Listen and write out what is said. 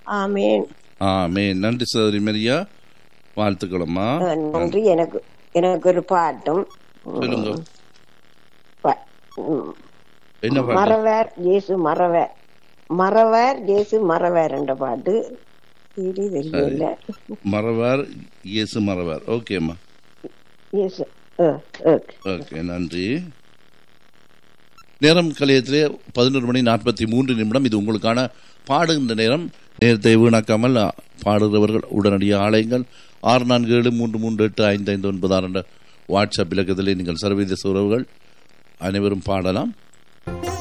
ஆமேன் ஆமே நன்றி சகோதரி மரியா வாழ்த்துக்களம்மா அஹ், நன்றி எனக்கு எனக்கு ஒரு பாட்டும் சொல்லுங்க ப- ம், என்ன பாட்டு மறவர் இயேசு மறவர் மறவர் இயேசு மறவர் என்ற பாட்டு இது தெரியல மறவார் இயேசு மறவார் ஓகேம்மா இயேசு அஹ், ஓகே ஓகே நன்றி நேரம் கலையத்திலே பதினொரு மணி நாற்பத்தி மூன்று நிமிடம் இது உங்களுக்கான பாடுகின்ற நேரம் நேரத்தை வீணாக்காமல் அ, பாடுகிறவர்கள் உடனடியாக ஆலயங்கள் ஆறு நான்கு ஏழு மூன்று மூன்று எட்டு ஐந்து ஐந்து ஒன்பது ஆறு என்ற வாட்ஸ்அப் இலக்கத்திலே நீங்கள் சர்வதேச உறவுகள் அனைவரும் பாடலாம்